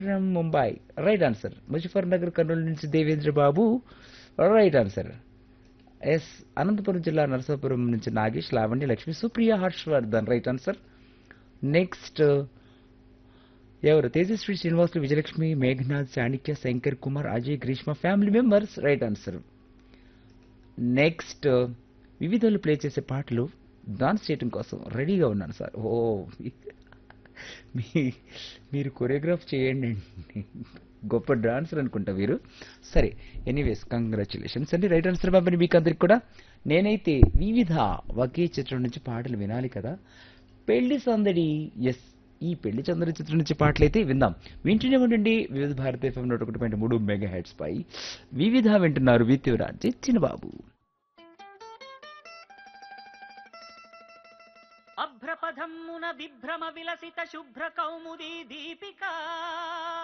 from Mumbai right answer Muzaffar Nagar Kurnool నుంచి Devendra Babu right answer yes Anantapuram జిల్లా నరసాపురం నుంచి Nagesh Lavanya Lakshmi Supriya Harshavardhan right answer next ఎవరు Tejaswi Srinivasulu Vijayalakshmi Meghnath Chanakya Shankar Kumar Ajay Greeshma family members right answer next వివిధలు ప్లే చేసే పాటలు డాన్స్ చేయడం కోసం రెడీగా ఉన్నాను సార్ ఓ మీ మీరు కొరియోగ్రాఫ్ చేయండి అండి గొప్ప డాన్సర్ అనుకుంటా మీరు సరే ఎనీవేస్ కంగ్రాచులేషన్స్ అండి రైట్ ఆన్సర్ బాబని మీకు అందరికి కూడా నేనైతే వివిధ ఒకే చిత్రం నుంచి పాటలు వినాలి కదా పెళ్లి సందడి ఎస్ ఈ పెళ్లి చందడి చిత్రం నుంచి పాటలు అయితే విందాం వింటూనే ఉండండి వివిధ భారత ఎఫ్ఎం నూట ఒకటి పాయింట్ మూడు మెగా హెడ్స్ పై వివిధ వింటున్నారు విత్యురాజ్ చిన్నబాబు అభ్రపథమ్మున విభ్రమ విలసిత శుభ్ర కౌముదీ దీపికా